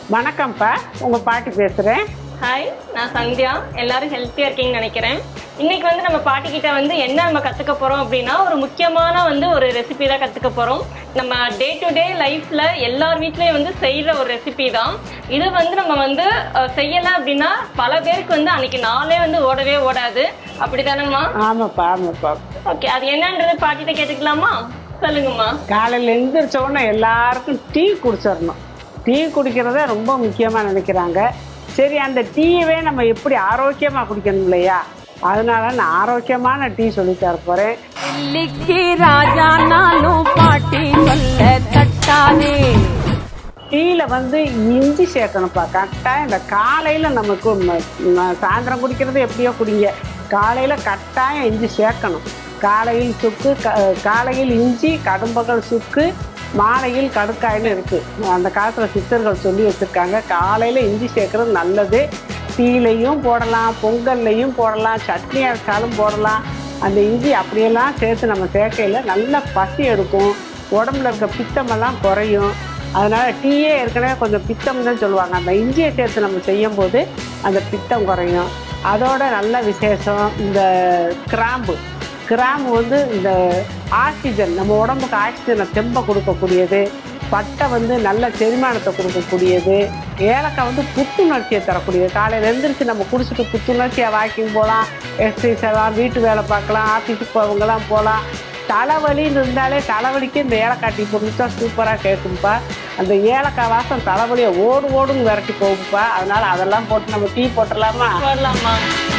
வணக்கம்ப்பா உங்கள் பாட்டி பேசுகிறேன் ஹாய் நான் சந்தியா எல்லாரும் ஹெல்த்தியாக இருக்கீங்கன்னு நினைக்கிறேன் இன்னைக்கு வந்து நம்ம பாட்டி கிட்ட வந்து என்ன நம்ம கற்றுக்க போகிறோம் அப்படின்னா ஒரு முக்கியமான வந்து ஒரு ரெசிபி தான் கற்றுக்க போகிறோம் நம்ம டே டு டே லைஃப்பில் எல்லார் வீட்லேயும் வந்து செய்கிற ஒரு ரெசிபி தான் இது வந்து நம்ம வந்து அஹ், செய்யலை அப்படின்னா பல பேருக்கு வந்து அன்னைக்கு நாளே வந்து ஓடவே ஓடாது அப்படி தானேம்மா ஆமாப்பா ஆமாப்பா ஓகே அது என்னன்றது பாட்டிகிட்ட கேட்டுக்கலாமா சொல்லுங்கம்மா காலையில் எழுந்திரிச்ச உடனே எல்லாருக்கும் டீ குடிச்சிடணும் டீ குடிக்கிறத ரொம்ப முக்கியமாக நினைக்கிறாங்க சரி அந்த டீயவே நம்ம எப்படி ஆரோக்கியமாக குடிக்கணும் இல்லையா அதனால நான் ஆரோக்கியமான டீ சொல்லித் தர போகிறேன் லிக்கி ராஜா நானும் பாட்டி சொல்ல தட்டாதே டீயில் வந்து இஞ்சி சேர்க்கணும்ப்பா கரெக்டாக இந்த காலையில் நமக்கு ம- ம- சாயந்தரம் குடிக்கிறது எப்படியோ குடிங்க காலையில் கட்டாயம் இஞ்சி சேர்க்கணும் காலையில் சுக்கு க காலையில் இஞ்சி கடும்பகல் சுக்கு மாலையில் கடுக்காய்னு இருக்குது அந்த காலத்தில் சித்தர்கள் சொல்லி வச்சுருக்காங்க காலையில் இஞ்சி சேர்க்குறது நல்லது டீலையும் போடலாம் பொங்கல்லையும் போடலாம் சட்னி அரைச்சாலும் போடலாம் அந்த இஞ்சி அப்படியெல்லாம் சேர்த்து நம்ம சேர்க்கையில் நல்ல பசி எடுக்கும் உடம்புல இருக்க பித்தமெல்லாம் குறையும் அதனால் டீயே ஏற்கனவே கொஞ்சம் பித்தம் தான் சொல்லுவாங்க அந்த இஞ்சியை சேர்த்து நம்ம செய்யும்போது அந்த பித்தம் குறையும் அதோட நல்ல விசேஷம் இந்த கிராம்பு கிராம்பு வந்து இந்த ஆக்சிஜன் நம்ம உடம்புக்கு ஆக்சிஜனை தெம்ப கொடுக்கக்கூடியது பட்டை வந்து நல்ல செரிமானத்தை கொடுக்கக்கூடியது ஏலக்காய் வந்து புத்துணர்ச்சியை தரக்கூடியது காலையில் எழுந்திரிச்சு நம்ம குடிச்சிட்டு புத்துணர்ச்சியாக வாக்கிங் போகலாம் எக்ஸசைஸ் எல்லாம் வீட்டு வேலை பார்க்கலாம் ஆஃபீஸுக்கு போகிறவங்கலாம் போகலாம் தலைவலின்னு இருந்தாலே தலைவலிக்கு இந்த ஏலக்காய் டீ குடிச்சா சூப்பராக கேட்கும்ப்பா அந்த ஏலக்காய் வாசம் தலைவலியை ஓடு ஓடுன்னு விரட்டி போகும்ப்பா அதனால் அதெல்லாம் போட்டு நம்ம டீ போட்டுடலாமா வரலாமா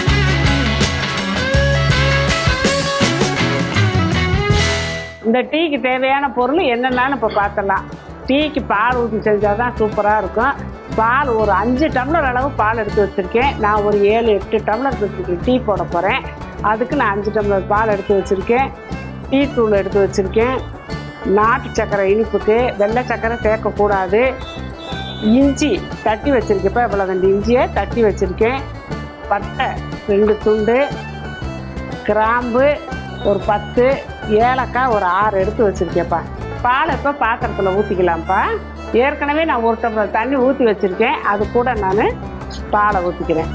இந்த டீக்கு தேவையான பொருள் என்னென்னு இப்போ பார்த்துடலாம் டீக்கு பால் ஊற்றி செஞ்சால் தான் சூப்பராக இருக்கும் பால் ஒரு அஞ்சு டம்ளர் அளவு பால் எடுத்து வச்சுருக்கேன் நான் ஒரு ஏழு எட்டு டம்ளர் வச்சுருக்கேன் டீ போட போகிறேன் அதுக்கு நான் அஞ்சு டம்ளர் பால் எடுத்து வச்சுருக்கேன் டீ தூள் எடுத்து வச்சுருக்கேன் நாட்டு சர்க்கரை இனிப்புக்கு வெள்ளை சர்க்கரை சேர்க்கக்கூடாது இஞ்சி தட்டி வச்சுருக்கேன் இப்போ இவ்வளோ ரெண்டு இஞ்சியை தட்டி வச்சுருக்கேன் பட்டை ரெண்டு துண்டு கிராம்பு ஒரு பத்து ஏலக்காய் ஒரு ஆறு எடுத்து வச்சுருக்கேன்ப்பா பால் இப்போ பாத்திரத்தில் ஊற்றிக்கலாம்ப்பா ஏற்கனவே நான் ஒரு டம்ளர் தண்ணி ஊற்றி வச்சுருக்கேன் அது கூட நான் பாலை ஊற்றிக்கிறேன்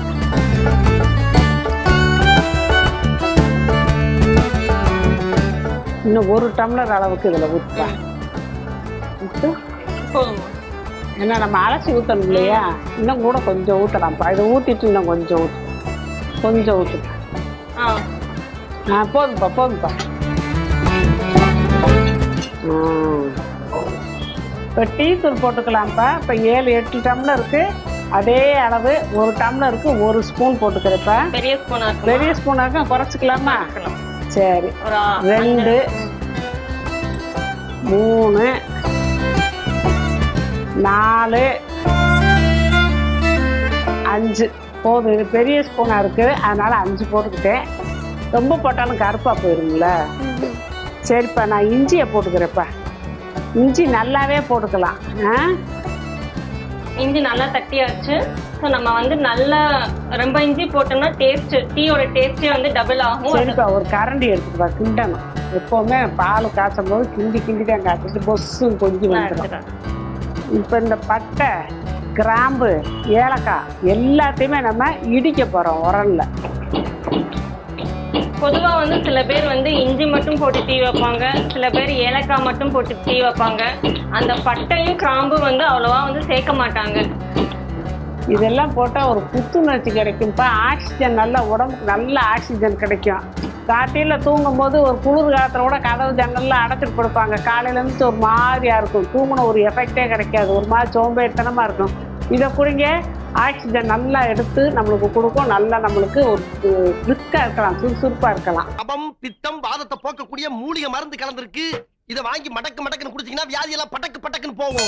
இன்னும் ஒரு டம்ளர் அளவுக்கு இதில் ஊற்றுப்பா ஊற்று போதுமா ஏன்னா நம்ம அலசி ஊற்றணும் இல்லையா இன்னும் கூட கொஞ்சம் ஊற்றலாம்ப்பா இதை ஊற்றிட்டு இன்னும் கொஞ்சம் ஊற்று கொஞ்சம் ஊற்று ஆ ஆ போதும்ப்பா போதும்ப்பா இப்போ டீ தூள் போட்டுக்கலாம்ப்பா இப்போ ஏழு எட்டு டம்ளருக்கு அதே அளவு ஒரு டம்ளருக்கு ஒரு ஸ்பூன் போட்டுக்கிறேன்ப்பா பெரிய ஸ்பூனா இருக்கு பெரிய ஸ்பூனாக குறைச்சிக்கலாமா சரி ஒரு ஆ- ரெண்டு மூணு நாலு அஞ்சு போதும் இது பெரிய ஸ்பூனாக இருக்குது அதனால் அஞ்சு போட்டுக்கிட்டேன் ரொம்ப போட்டாலும் கருப்பாக போயிருங்கள சரிப்பா நான் இஞ்சியை போட்டுக்கிறேன்ப்பா இஞ்சி நல்லாவே போட்டுக்கலாம் ஆ இஞ்சி நல்லா தட்டியாச்சு ஸோ நம்ம வந்து நல்லா ரொம்ப இஞ்சி போட்டோம்னா டேஸ்ட் டீயோட டேஸ்டே வந்து டபுள் ஆகும் சரிப்பா ஒரு கரண்டி எடுத்துப்பா கிண்டணும் எப்போவுமே பால் காய்ச்சும் போது கிண்டி கிண்டி தான் காய்ச்சிட்டு பொஸ்ஸும் கொஞ்சம் நான் வந்துடும் எடுத்துக்கிறேன். இப்போ இந்த பட்டை கிராம்பு ஏலக்காய் எல்லாத்தையுமே நம்ம இடிக்க போகிறோம் உரல்ல பொதுவா வந்து சில பேர் வந்து இஞ்சி மட்டும் போட்டு டீ வைப்பாங்க சில பேர் ஏலக்காய் மட்டும் போட்டு டீ வைப்பாங்க அந்த பட்டையும் கிராம்பும் வந்து அவ்வளவா வந்து சேர்க்க மாட்டாங்க இதெல்லாம் போட்டால் ஒரு புத்துணர்ச்சி கிடைக்கும்ப்பா ஆக்சிஜன் நல்லா உடம்புக்கு நல்ல ஆக்சிஜன் கிடைக்கும் காட்டியில் தூங்கும்போது ஒரு குளிர் காலத்தில் கூட கதவு ஜன்னல்லாம் அடைச்சிட்டு படுப்பாங்க காலையில இருந்து ஒரு மாதிரியா இருக்கும் தூங்கின ஒரு எஃபெக்டே கிடைக்காது ஒரு மாதிரி சோம்பேறித்தனமாக இருக்கும் இதை குடிங்க ஆக்சிஜன் நல்லா எடுத்து நம்மளுக்கு கொடுக்கும் நல்லா நம்மளுக்கு ஒரு பிரிஸ்காக இருக்கலாம் சுறுசுறுப்பாக இருக்கலாம் கபம் பித்தம் வாதத்தை போக்கக்கூடிய மூலிகை மருந்து கலந்திருக்கு இத வாங்கி மடக்கு மடக்குன்னு குடிச்சீங்கன்னா வியாதி எல்லாம் பட்டக்கு பட்டக்குன்னு போகும்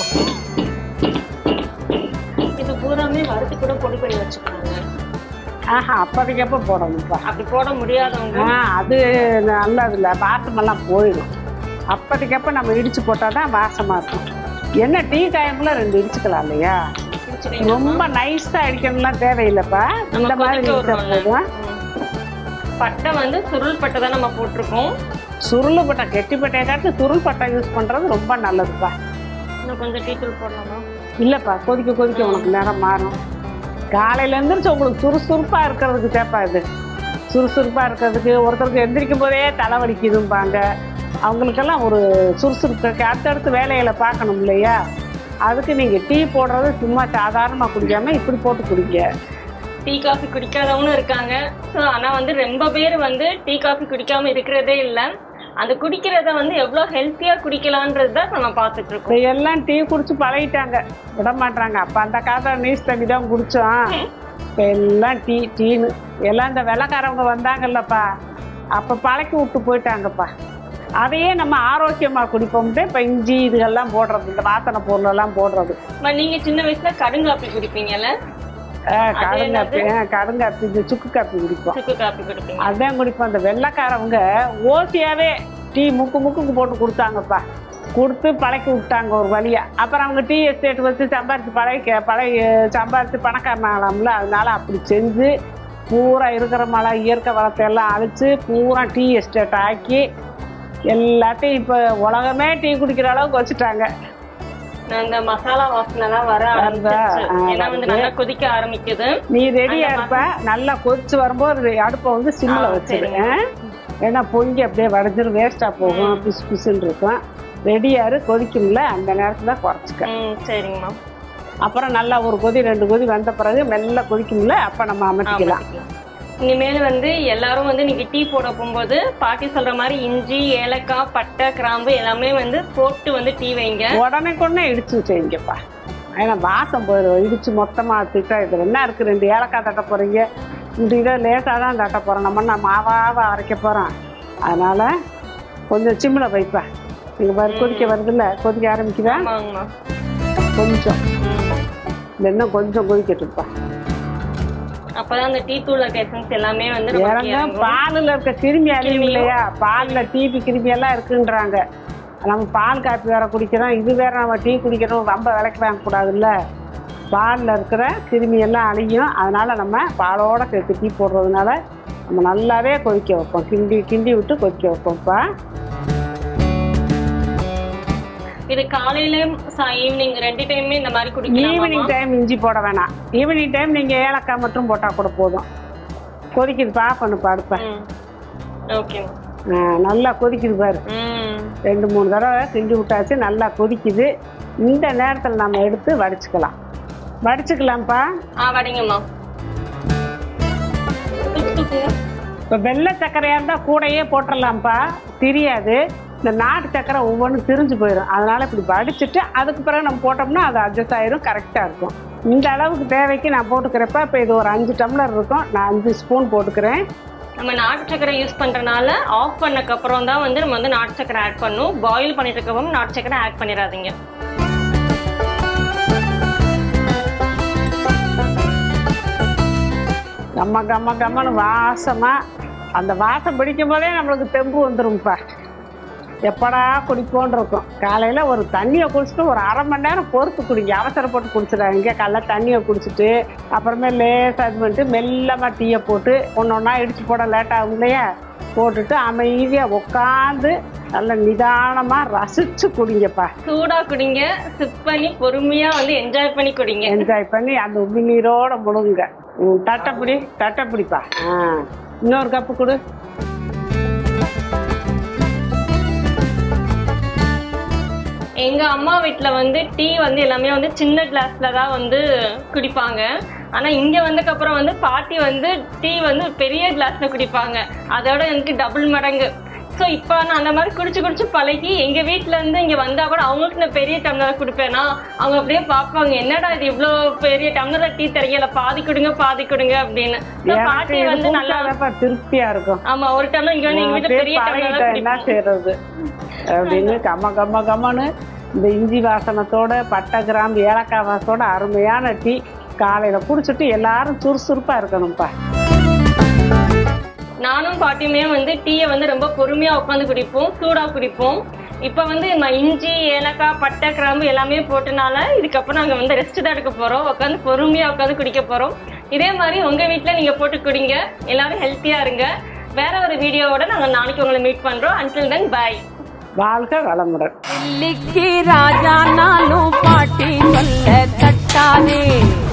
இது பூராமே வறுத்து கூட பொடி பண்ணி வச்சுக்கோங்க ஆஹா அப்போதைக்கு எப்போ போடணும்ப்பா அப்படி போட முடியாதவங்க ஆ அது நல்லதில்ல வாசமெல்லாம் போயிடும் அப்போதைக்கப்ப நம்ம இடிச்சு போட்டால் தான் வாசமாக இருக்கும் என்ன டீ டைம்ல ரெண்டு இடிச்சுக்கலாம் இல்லையா பிடிச்சிடுவீங்களா? ரொம்ப நைஸாக அடிக்கணும்லாம் தேவையில்லைப்பா நம்ம இந்த மாதிரி கொதிக்க இடிச்சா விடுறோம்ல. போதும் ம். பட்டை வந்து சுருள் பட்டை தான் நம்ம போட்டிருக்கோம் சுருள் பட்டை கெட்டி பட்டையை காட்டு சுருள் பட்டை யூஸ் பண்ணுறது ரொம்ப நல்லதுப்பா இன்னும் கொஞ்சம் டீ தூள் போடலாமா இல்லைப்பா கொதிக்க கொதிக்க உனக்கு நேரம் மாறும் காலையில எழுந்திரிச்சு உங்களுக்கு சுறுசுறுப்பா இருக்கிறதுக்கு தேப்பா இது சுறுசுறுப்பா இருக்கிறதுக்கு ஒருத்தருக்கு எந்திரிக்கும் போதே தலை வலிக்குதும்பாங்க அவங்களுக்கெல்லாம் ஒரு சுறுசுறுப்பு அடுத்தடுத்து வேலைகளை பார்க்கணும் இல்லையா அதுக்கு நீங்கள் டீ போடுறது சும்மா சாதாரணமாக குடிக்காம இப்படி போட்டு குடிங்க டீ காஃபி குடிக்காதவங்களும் இருக்காங்க ஸோ ஆனால் வந்து ரொம்ப பேர் வந்து டீ காஃபி குடிக்காம இருக்கிறதே இல்லை அந்த குடிக்கிறத வந்து எவ்வளோ ஹெல்த்தியாக குடிக்கலான்றது தான் நம்ம பார்த்துட்டு இருக்கோம் இப்போ எல்லாம் டீ குடிச்சு பழகிட்டாங்க விட மாட்டாங்க அப்போ அந்த காலத்தில் நீஸ் தண்ணி தான் குடித்தோம் இப்போ எல்லாம் டீ டீன்னு எல்லாம் இந்த வெள்ளைக்காரவங்க வந்தாங்கல்லப்பா அப்போ பழக்கி விட்டு போயிட்டாங்கப்பா அதையே நம்ம ஆரோக்கியமாக குடிப்போம்ட்டு இப்போ இஞ்சி இதுகெல்லாம் போடுறது இந்த வாசனை பொருளெல்லாம் போடுறது அம்மா, நீங்க சின்ன வயசுல கடுங்காப்பி குடிப்பீங்கல்ல அஹ் கடுங்காப்பி அஹ் கடுங்காப்பி இந்த சுக்கு காப்பி குடிப்போம் சுக்கு காப்பி குடிப்பீங்க அதான் குடிப்போம் அந்த வெள்ளைக்காரவங்க ஓசியாவே டீ முக்கு முக்குக்கு போட்டு கொடுத்தாங்கப்பா கொடுத்து பழக்கி விட்டாங்க ஒரு வழியா அப்புறம் அவங்க டீ எஸ்டேட் வச்சு சம்பாரிச்சு பழகி பழகி சம்பாரிச்சு பணக்காரனாகலாம்ல அதனால அப்படி செஞ்சு பூரா இருக்கிற மழை இயற்கை வளத்தை எல்லாம் அழிச்சு பூரா டீ எஸ்டேட் ஆக்கி எல்லாத்தையும் இப்போ உலகமே டீ குடிக்கிற அளவுக்கு வச்சுட்டாங்க அந்த மசாலா வாசனை தான் வர ஆரம்பிச்சிருச்சு ஆ, ஏன்னா வந்து வருது. நல்லா கொதிக்க ஆரம்பிக்குது நீ ரெடியா அந்த இருப்ப நல்லா கொதிச்சு வரும்போது அடுப்பை வந்து சிம்ல ஆ, வச்சிரு சரிங்க. ஏன்னா பொங்கி அப்படியே வடிஞ்சிரும் வேஸ்டா போகும் பிசு பிசுன்னு இருக்கும் ரெடியாரு கொதிக்கும்ல அந்த நேரத்துல குறைச்சிக்க ம் சரிங்கம்மா அப்புறம் நல்லா ஒரு கொதி ரெண்டு கொதி வந்த பிறகு மெல்ல கொதிக்கும்ல அப்ப நம்ம அமைச்சிக்கலாம் இனிமேல் வந்து எல்லாரும் வந்து நீங்க டீ போட போகும்போது பாட்டி சொல்ற மாதிரி இஞ்சி ஏலக்காய் பட்டை கிராம்பு எல்லாமே வந்து போட்டு வந்து டீ வைங்க உடனே கொண்டே இடிச்சு செய்யுங்கப்பா ஏன்னா வாசம் போயிடும் இடிச்சு மொத்தமா திட்டா இது என்ன இருக்கு ரெண்டு ஏலக்காய் தட்ட போறீங்க இந்த இதை லேசாக தான் தட்ட போறோம் நம்ம நான் மாவாவா அரைக்க போறோம் அதனால கொஞ்சம் சிம்மில் வைப்பா நீங்க பாரு கொதிக்க வருதுல்ல கொதிக்க ஆரம்பிக்குதா ஆமாங்கம்மா கொஞ்சம் இந்த இன்னும் கொஞ்சம் கொதிக்கட்டும்ப்பா அப்பதான் அந்த டீ தூள் எசன்ஸ் எல்லாமே வந்து நமக்கு இறங்க இறங்கும். பாலில் இருக்க கிருமி அழியும் இல்லையா பாலில் டிபி கிருமி எல்லாம் இருக்குன்றாங்க நம்ம பால் காப்பி வேற குடிக்கிறோம் இது வேற நம்ம டீ குடிக்கிறோம் ரொம்ப விலைக்கு வாங்கக்கூடாதுல்ல பாலில் இருக்கிற கிருமி எல்லாம் அழியும் அதனால நம்ம பாலோட சேர்த்து டீ போடுறதுனால நம்ம நல்லாவே கொதிக்க வைப்போம் கிண்டி கிண்டி விட்டு கொதிக்க வைப்போம்ப்பா இது காலையிலயும் ஈவினிங் ரெண்டு டைமே இந்த மாதிரி ஈவினிங் குடிக்கலாம் டைம் இஞ்சி போட வேணாம் ஈவினிங் டைம் நீங்கள் ஏலக்காய் மட்டும் போட்டால் கூட போதும் கொதிக்குது பா பண்ணுப்பா அடுப்பேன் ஓகே நல்லா கொதிக்குது பாரு ம் ரெண்டு மூணு தடவை கிண்டி விட்டாச்சு நல்லா கொதிக்குது இந்த நேரத்தில் நம்ம எடுத்து வடிச்சுக்கலாம் வடிச்சுக்கலாம்ப்பா ஆ வடிங்கம்மா தூக்கு, தூக்குங்க. இப்போ வெள்ளை சர்க்கரையாக இருந்தால் கூடையே போட்டுடலாம்ப்பா தெரியாது இந்த நாட்டு சர்க்கரை ஒவ்வொன்றும் திரிஞ்சு போயிடும் அதனால் இப்படி வடிச்சிட்டு அதுக்கு பிறகு நம்ம போட்டோம்னா அது அட்ஜஸ்ட் ஆயிரும் கரெக்டாக இருக்கும் இந்த அளவுக்கு தேவைக்கு நான் போட்டுக்கிறப்ப இப்போ இது ஒரு அஞ்சு டம்ளர் இருக்கும் நான் அஞ்சு ஸ்பூன் போட்டுக்கிறேன் நம்ம நாட்டு சக்கரை யூஸ் பண்றதுனால ஆஃப் பண்ணக்கு அப்புறம் தான் வந்து நம்ம வந்து நாட்டு சக்கரை ஆட் பண்ணும் பாயில் பண்ணிட்டு இருக்கவும் நாட்டு சக்கரை ஆட் பண்ணிடாதீங்க கம்ம கம்ம கம்மன்னு வாசமாக அந்த வாசம் பிடிக்கும் போதே நம்மளுக்கு தெம்பு வந்துரும்ப்பா எப்படா குடிப்போன்னு இருக்கும் காலையில் ஒரு தண்ணியை குடிச்சிட்டு ஒரு அரை மணி நேரம் பொறுத்து குடிங்க அவசரப்பட்டு குடிச்சிடாதீங்க காலைல தண்ணியை குடிச்சிட்டு அப்புறமே லேசாக இது பண்ணிட்டு மெல்லமாக டீயை போட்டு ஒன்று ஒன்றா இடிச்சு போட லேட் ஆகும் இல்லையா போட்டுட்டு அமைதியாக உட்காந்து நல்ல நிதானமாக ரசித்து குடிங்கப்பா சூடா குடிங்க சிப் பண்ணி பொறுமையா வந்து என்ஜாய் பண்ணி குடிங்க என்ஜாய் பண்ணி அந்த உமி நீரோட முழுங்க ம், தட்டைப்பிடி தட்டைப்பிடிப்பா ஆ இன்னொரு கப்பு கொடு எங்க அம்மா வீட்ல வந்து டீ வந்து எல்லாமே வந்து சின்ன கிளாஸ்ல தான் வந்து குடிப்பாங்க ஆனா இங்க வந்ததுக்கு அப்புறம் வந்து பாட்டி வந்து டீ வந்து பெரிய கிளாஸ்ல குடிப்பாங்க அதோட எனக்கு டபுள் மடங்கு ஸோ இப்போ நான் அந்த மாதிரி குடிச்சு குடிச்சு பழகி எங்க வீட்ல இருந்து இங்க வந்தா கூட அவங்களுக்கு நான் பெரிய டம்ளர் கொடுப்பேனா அவங்க அப்படியே பார்ப்பாங்க என்னடா இது இவ்வளோ பெரிய டம்ளர்ல டீ தரீங்கல்ல பாதி கொடுங்க பாதி கொடுங்க அப்படின்னு So, எனக்கு பாட்டி இது வந்து நல்லா குடிச்சாதான்ப்பா திருப்தியா இருக்கும் ஆமா ஒரு டம்ளர் இங்க வந்து எங்க வீட்டுல அப்படியே பெரிய டம்ளர் பழகிட்டேன், என்ன செய்யறது அப்படின்னு கம்ம கம்ம கம்மன்னு இந்த இஞ்சி வாசனத்தோட பட்டை கிராம்பு ஏலக்காய் வாசத்தோட அருமையான டீ காலையில குடிச்சிட்டு எல்லாரும் சுறுசுறுப்பா இருக்கணும்ப்பா நானும் பாட்டியுமே வந்து டீயை வந்து ரொம்ப பொறுமையா உட்காந்து குடிப்போம் சூடா குடிப்போம் இப்போ வந்து நம்ம இஞ்சி ஏலக்காய் பட்டை கிராம்பு எல்லாமே போட்டனால இதுக்கப்புறம் நாங்க வந்து ரெஸ்ட் தான் எடுக்க போறோம் உட்காந்து பொறுமையா உட்காந்து குடிக்க போறோம் இதே மாதிரி உங்க வீட்ல நீங்க போட்டு குடிங்க எல்லாரும் ஹெல்த்தியா இருங்க வேற ஒரு வீடியோவோட நாங்க நாளைக்கு உங்களை மீட் பண்றோம் அன்டில் தென் பை வாழ்க வளமுடன் டெல்லிக்கு ராஜா நானும் பாட்டி சொல்ல தட்டாதே